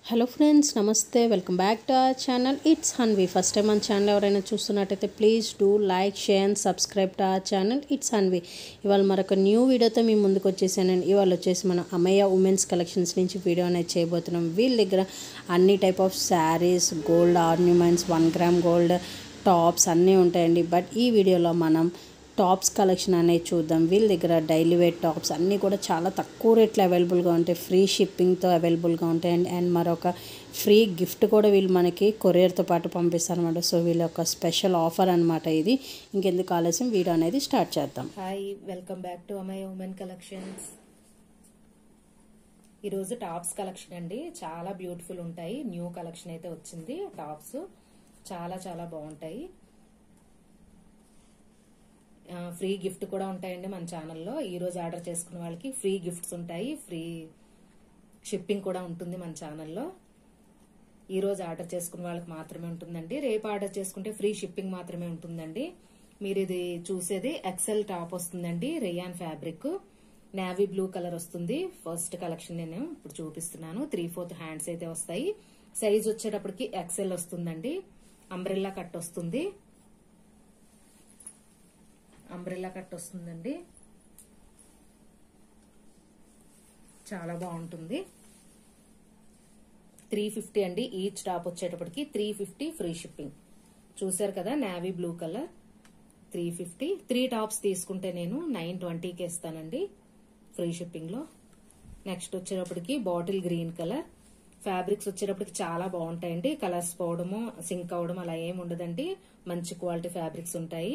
hello friends నమస్తే welcome back to our channel it's Hanvi first time మన channel ఎవరైనా చూస్తున్నట్టయితే please do like share and subscribe to our channel it's Hanvi ఇవాళ మరొక new వీడియోతో మీ ముందుకు వచ్చేసానండి ఇవాళ వచ్చేసి మన అమయ్య ఉమెన్స్ కలెక్షన్స్ నుంచి వీడియో అనేది చేయబోతున్నాం వీళ్ళ దగ్గర అన్ని type of saris gold ornaments one gram gold tops అన్నీ ఉంటాయండి బట్ ఈ వీడియోలో మనం టాప్స్ కలెక్షన్ అనేది చూద్దాం వీళ్ళ దగ్గర డైలీ వేర్ టాప్స్ అన్నీ కూడా చాలా తక్కువ రేట్లో అవైలబుల్గా ఉంటాయి ఫ్రీ షిప్పింగ్తో అవైలబుల్గా ఉంటాయి అండ్ అండ్ మరొక ఫ్రీ గిఫ్ట్ కూడా వీళ్ళు మనకి కొరియర్తో పాటు పంపిస్తారు అనమాట సో వీళ్ళ యొక్క స్పెషల్ ఆఫర్ అనమాట ఇది ఇంకెందుకు ఆలస్యం వీడియో అనేది స్టార్ట్ చేద్దాం hi welcome back to Amai women collections ఈరోజు టాప్స్ కలెక్షన్ అండి చాలా బ్యూటిఫుల్ ఉంటాయి న్యూ కలెక్షన్ అయితే వచ్చింది టాప్స్ చాలా చాలా బాగుంటాయి ఆ, ఫ్రీ గిఫ్ట్ కూడా ఉంటాయండి మన ఛానల్లో ఈ రోజు ఆర్డర్ చేసుకున్న వాళ్ళకి ఫ్రీ గిఫ్ట్స్ ఉంటాయి ఫ్రీ షిప్పింగ్ కూడా ఉంటుంది మన ఛానల్లో ఈ రోజు ఆర్డర్ చేసుకున్న వాళ్ళకి మాత్రమే ఉంటుందండి రేపు ఆర్డర్ చేసుకుంటే ఫ్రీ షిప్పింగ్ మాత్రమే ఉంటుందండి మీరు ఇది చూసేది ఎక్సెల్ టాప్ వస్తుందండి rayon fabric navy blue colour వస్తుంది ఫస్ట్ కలెక్షన్ నేను ఇప్పుడు చూపిస్తున్నాను త్రీ ఫోర్త్ హ్యాండ్స్ అయితే వస్తాయి సైజ్ వచ్చేటప్పటికి ఎక్సెల్ వస్తుందండి అంబ్రెల్లా కట్ వస్తుంది అంబ్రెల్లా కట్ వస్తుందండి చాలా బాగుంటుంది త్రీ ఫిఫ్టీ అండి ఈచ్ టాప్ వచ్చేటప్పటికి త్రీ ఫిఫ్టీ ఫ్రీ షిప్పింగ్ చూసారు కదా navy blue colour three fifty three tops తీసుకుంటే నేను నైన్ ట్వంటీకి ఇస్తానండి ఫ్రీ షిప్పింగ్ లో నెక్స్ట్ వచ్చేటప్పటికి బాటిల్ గ్రీన్ కలర్ ఫ్యాబ్రిక్స్ వచ్చేటప్పటికి చాలా బాగుంటాయండి కలర్స్ పోవడము సింక్ అవడం అలా ఏమి ఉండదండి మంచి క్వాలిటీ ఫ్యాబ్రిక్స్ ఉంటాయి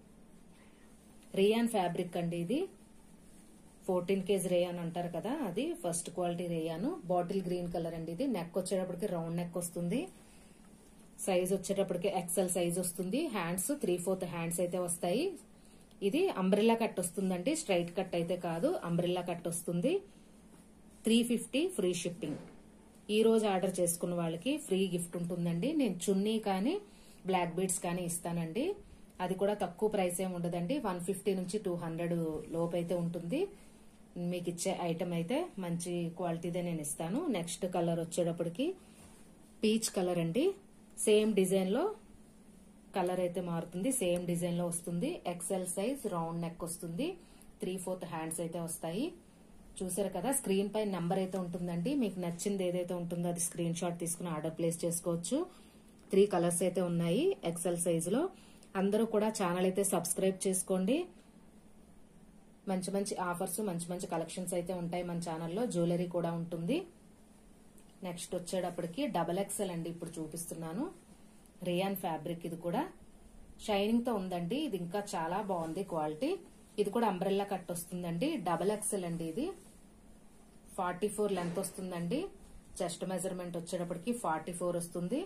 రియాన్ ఫ్యాబ్రిక్ అండి ఇది ఫోర్టీన్ కేజ్ రేయాన్ అంటారు కదా అది first quality rayon bottle green colour అండి ఇది నెక్ వచ్చేటప్పటికి రౌండ్ నెక్ వస్తుంది సైజ్ వచ్చేటప్పటికి ఎక్సెల్ సైజ్ వస్తుంది హ్యాండ్స్ త్రీ ఫోర్త్ హ్యాండ్స్ అయితే వస్తాయి ఇది అంబ్రెల్లా కట్ వస్తుందండి స్ట్రైట్ కట్ అయితే కాదు అంబ్రెల్లా కట్ వస్తుంది త్రీ ఫిఫ్టీ ఫ్రీ షిప్పింగ్ ఈ రోజు ఆర్డర్ చేసుకున్న వాళ్ళకి ఫ్రీ గిఫ్ట్ ఉంటుందండి నేను చున్నీ కానీ బ్లాక్ బీడ్స్ కానీ ఇస్తానండి అది కూడా తక్కువ ప్రైస్ ఏమి ఉండదండి వన్ ఫిఫ్టీ నుంచి టూ హండ్రెడ్ లోపు అయితే ఉంటుంది మీకు ఇచ్చే ఐటమ్ అయితే మంచి క్వాలిటీదే నేను ఇస్తాను నెక్స్ట్ కలర్ వచ్చేటప్పటికి పీచ్ కలర్ అండి సేమ్ డిజైన్ లో కలర్ అయితే మారుతుంది సేమ్ డిజైన్ లో వస్తుంది ఎక్సెల్ సైజ్ రౌండ్ నెక్ వస్తుంది త్రీ ఫోర్త్ హ్యాండ్స్ అయితే వస్తాయి చూసారు కదా స్క్రీన్ పై నెంబర్ అయితే ఉంటుందండి మీకు నచ్చింది ఏదైతే ఉంటుందో అది స్క్రీన్ షాట్ తీసుకుని ఆర్డర్ ప్లేస్ చేసుకోవచ్చు త్రీ కలర్స్ అయితే ఉన్నాయి ఎక్సెల్ సైజ్ లో అందరూ కూడా ఛానల్ అయితే సబ్స్క్రైబ్ చేసుకోండి మంచి మంచి ఆఫర్స్ మంచి మంచి కలెక్షన్స్ అయితే ఉంటాయి మన ఛానల్లో జ్యువెలరీ కూడా ఉంటుంది నెక్స్ట్ వచ్చేటప్పటికి డబల్ ఎక్సెల్ అండి ఇప్పుడు చూపిస్తున్నాను రియాన్ ఫ్యాబ్రిక్ ఇది కూడా షైనింగ్ తో ఉందండి ఇది ఇంకా చాలా బాగుంది క్వాలిటీ ఇది కూడా అంబ్రెల్లా కట్ వస్తుందండి డబల్ ఎక్సెల్ అండి ఇది ఫార్టీ ఫోర్ లెంత్ వస్తుందండి చెస్ట్ మెజర్మెంట్ వచ్చేటప్పటికి ఫార్టీ ఫోర్ వస్తుంది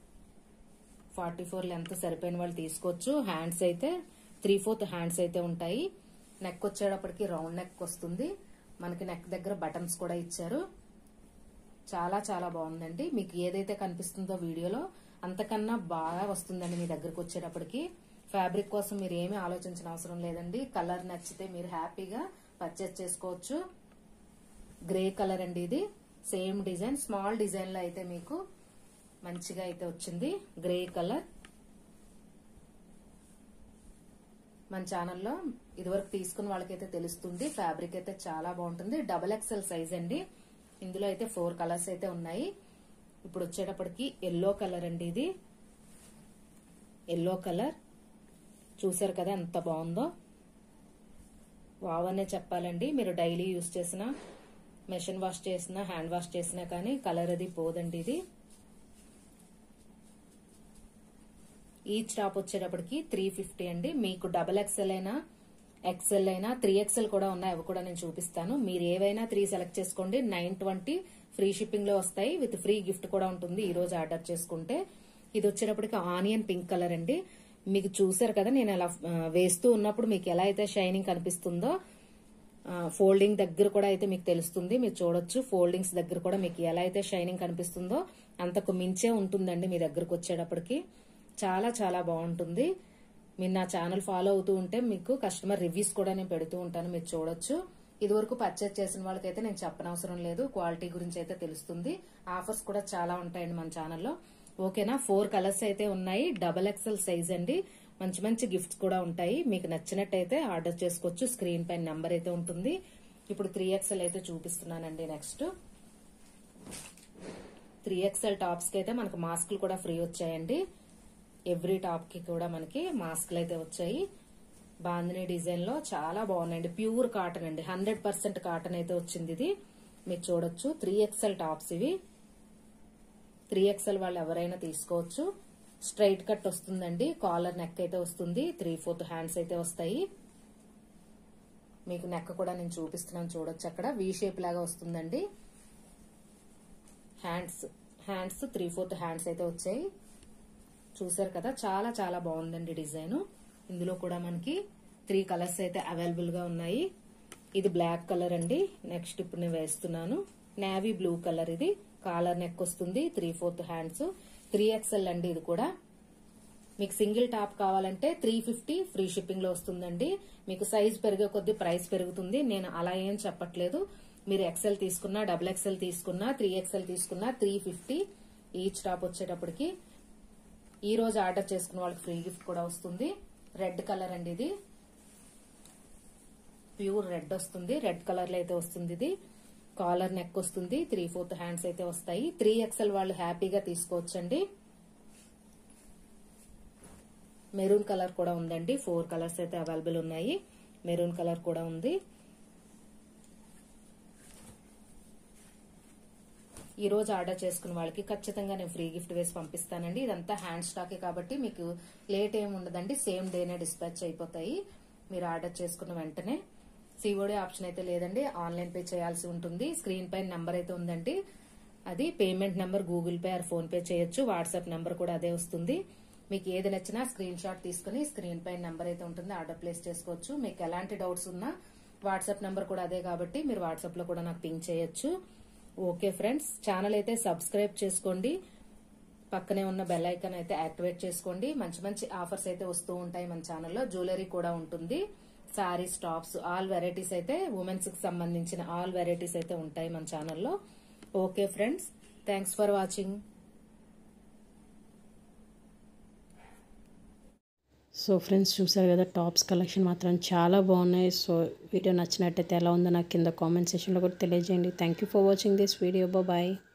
ఫార్టీ ఫోర్ లెంత్ సరిపోయిన వాళ్ళు తీసుకోవచ్చు హ్యాండ్స్ అయితే త్రీ ఫోర్త్ హ్యాండ్స్ అయితే ఉంటాయి నెక్ వచ్చేటప్పటికి రౌండ్ నెక్ వస్తుంది మనకి నెక్ దగ్గర బటన్స్ కూడా ఇచ్చారు చాలా చాలా బాగుందండి మీకు ఏదైతే కనిపిస్తుందో వీడియోలో అంతకన్నా బాగా వస్తుందండి మీ దగ్గరకు వచ్చేటప్పటికి ఫ్యాబ్రిక్ కోసం మీరు ఏమీ ఆలోచించిన అవసరం లేదండి కలర్ నచ్చితే మీరు హ్యాపీగా పర్చేస్ చేసుకోవచ్చు గ్రే కలర్ అండి ఇది సేమ్ డిజైన్ స్మాల్ డిజైన్ లో అయితే మీకు మంచిగా అయితే వచ్చింది గ్రే కలర్ మన ఛానల్లో ఇదివరకు తీసుకున్న వాళ్ళకైతే తెలుస్తుంది ఫ్యాబ్రిక్ అయితే చాలా బాగుంటుంది డబల్ ఎక్సెల్ సైజ్ అండి ఇందులో అయితే ఫోర్ కలర్స్ అయితే ఉన్నాయి ఇప్పుడు వచ్చేటప్పటికి ఎల్లో కలర్ అండి ఇది ఎల్లో కలర్ చూసారు కదా ఎంత బాగుందో వావ్ అనే చెప్పాలండి మీరు డైలీ యూస్ చేసిన మెషిన్ వాష్ చేసినా హ్యాండ్ వాష్ చేసినా కానీ కలర్ అది పోదండి ఇది ఈచ్ టాప్ వచ్చేటప్పటికి త్రీ ఫిఫ్టీ అండి మీకు డబల్ ఎక్స్ఎల్ అయినా ఎక్స్ఎల్ అయినా త్రీ ఎక్స్ఎల్ కూడా ఉన్నాయి అవి కూడా నేను చూపిస్తాను మీరు ఏవైనా త్రీ సెలెక్ట్ చేసుకోండి నైన్ ట్వంటీ ఫ్రీ షిప్పింగ్ లో వస్తాయి విత్ ఫ్రీ గిఫ్ట్ కూడా ఉంటుంది ఈ రోజు ఆర్డర్ చేసుకుంటే ఇది వచ్చేటప్పటికి ఆనియన్ పింక్ కలర్ అండి మీకు చూసారు కదా నేను అలా ఆ, వేస్తూ ఉన్నప్పుడు మీకు ఎలా అయితే షైనింగ్ కనిపిస్తుందో ఫోల్డింగ్ దగ్గర కూడా అయితే మీకు తెలుస్తుంది మీరు చూడొచ్చు ఫోల్డింగ్స్ దగ్గర కూడా మీకు ఎలా అయితే షైనింగ్ కనిపిస్తుందో అంతకు మించే ఉంటుందండి మీ దగ్గరకు వచ్చేటప్పటికి చాలా చాలా బాగుంటుంది మీరు నా ఛానల్ ఫాలో అవుతూ ఉంటే మీకు కస్టమర్ రివ్యూస్ కూడా నేను పెడుతూ ఉంటాను మీరు చూడొచ్చు ఇదివరకు పర్చేజ్ చేసిన వాళ్ళకైతే నేను చెప్పనవసరం లేదు క్వాలిటీ గురించి అయితే తెలుస్తుంది ఆఫర్స్ కూడా చాలా ఉంటాయండి మన ఛానల్లో ఓకేనా ఫోర్ కలర్స్ అయితే ఉన్నాయి డబల్ ఎక్సెల్ సైజ్ అండి మంచి మంచి గిఫ్ట్స్ కూడా ఉంటాయి మీకు నచ్చినట్టయితే ఆర్డర్ చేసుకోవచ్చు స్క్రీన్ పైన నెంబర్ అయితే ఉంటుంది ఇప్పుడు త్రీ ఎక్స్ఎల్ అయితే చూపిస్తున్నానండి నెక్స్ట్ త్రీ ఎక్స్ఎల్ టాప్స్ కి అయితే మనకు మాస్క్లు కూడా ఫ్రీ వచ్చాయండి ఎవ్రీ టాప్ కి కూడా మనకి మాస్క్లు అయితే వచ్చాయి బాందిని డిజైన్ లో చాలా బాగున్నాయండి ప్యూర్ కాటన్ అండి హండ్రెడ్ పర్సెంట్ కాటన్ అయితే వచ్చింది ఇది మీరు చూడొచ్చు త్రీ ఎక్స్ఎల్ టాప్స్ ఇవి త్రీ ఎక్స్ఎల్ వాళ్ళు ఎవరైనా తీసుకోవచ్చు స్ట్రైట్ కట్ వస్తుందండి కాలర్ నెక్ అయితే వస్తుంది త్రీ ఫోర్త్ హ్యాండ్స్ అయితే వస్తాయి మీకు నెక్ కూడా నేను చూపిస్తున్నాను చూడొచ్చు అక్కడ వీ షేప్ లాగా వస్తుందండి hands hands three fourth hands అయితే వచ్చాయి చూసారు కదా చాలా చాలా బాగుందండి డిజైన్ ఇందులో కూడా మనకి త్రీ కలర్స్ అయితే అవైలబుల్ గా ఉన్నాయి ఇది బ్లాక్ కలర్ అండి నెక్స్ట్ ఇప్పుడు నేను వేస్తున్నాను నేవీ బ్లూ కలర్ ఇది కాలర్ నెక్ వస్తుంది three fourth hands three XL అండి ఇది కూడా మీకు సింగిల్ టాప్ కావాలంటే త్రీ ఫిఫ్టీ ఫ్రీ షిప్పింగ్ లో వస్తుందండి మీకు సైజ్ పెరిగే కొద్దీ ప్రైస్ పెరుగుతుంది నేను అలా ఏం చెప్పట్లేదు మీరు ఎక్సెల్ తీసుకున్నా డబుల్ ఎక్సెల్ తీసుకున్నా త్రీ ఎక్సెల్ తీసుకున్నా త్రీ ఫిఫ్టీ ఈచ్ టాప్ వచ్చేటప్పటికి ఈ రోజు ఆర్డర్ చేసుకున్న వాళ్ళకి ఫ్రీ గిఫ్ట్ కూడా వస్తుంది రెడ్ కలర్ అండి ఇది ప్యూర్ రెడ్ వస్తుంది రెడ్ కలర్ లో అయితే వస్తుంది ఇది కాలర్ నెక్ వస్తుంది త్రీ ఫోర్త్ హ్యాండ్స్ అయితే వస్తాయి త్రీ ఎక్స్ఎల్ వాళ్ళు హ్యాపీగా తీసుకోవచ్చండి మెరూన్ కలర్ కూడా ఉందండి ఫోర్ కలర్స్ అయితే అవైలబుల్ ఉన్నాయి మెరూన్ కలర్ కూడా ఉంది ఈ రోజు ఆర్డర్ చేసుకున్న వాళ్ళకి ఖచ్చితంగా నేను ఫ్రీ గిఫ్ట్ వేసి పంపిస్తానండి ఇదంతా హ్యాండ్ స్టాకే కాబట్టి మీకు లేట్ ఏమి ఉండదండి సేమ్ డేనే డిస్పాచ్ అయిపోతాయి మీరు ఆర్డర్ చేసుకున్న వెంటనే సిఓడి ఆప్షన్ అయితే లేదండి ఆన్లైన్ పే చేయాల్సి ఉంటుంది స్క్రీన్ పైన నెంబర్ అయితే ఉందండి అది payment number Google Pay or PhonePe చేయొచ్చు వాట్సాప్ నెంబర్ కూడా అదే వస్తుంది మీకు ఏది నచ్చినా స్క్రీన్ షాట్ తీసుకుని స్క్రీన్ పైన నెంబర్ అయితే ఉంటుంది ఆర్డర్ ప్లేస్ చేసుకోవచ్చు మీకు ఎలాంటి డౌట్స్ ఉన్నా వాట్సాప్ నెంబర్ కూడా అదే కాబట్టి మీరు వాట్సాప్ లో కూడా నాకు పింక్ చేయొచ్చు ఓకే ఫ్రెండ్స్ ఛానల్ అయితే సబ్స్క్రైబ్ చేసుకోండి పక్కనే ఉన్న బెల్ ఐకాన్ అయితే యాక్టివేట్ చేసుకోండి మంచి మంచి ఆఫర్స్ అయితే వస్తూ ఉంటాయి మన ఛానల్లో జ్యువెలరీ కూడా ఉంటుంది సారీస్ టాప్స్ ఆల్ వెరైటీస్ అయితే ఉమెన్స్ కి సంబంధించిన ఆల్ వెరైటీస్ అయితే ఉంటాయి మన ఛానల్లో okay friends thanks for watching so friends చూసారు కదా టాప్స్ కలెక్షన్ మాత్రం చాలా బాగున్నాయి సో వీడియో నచ్చినట్టయితే ఎలా ఉందో నాకు కింద కామెంట్ సెక్షన్లో కూడా తెలియజేయండి thank you for watching this video bye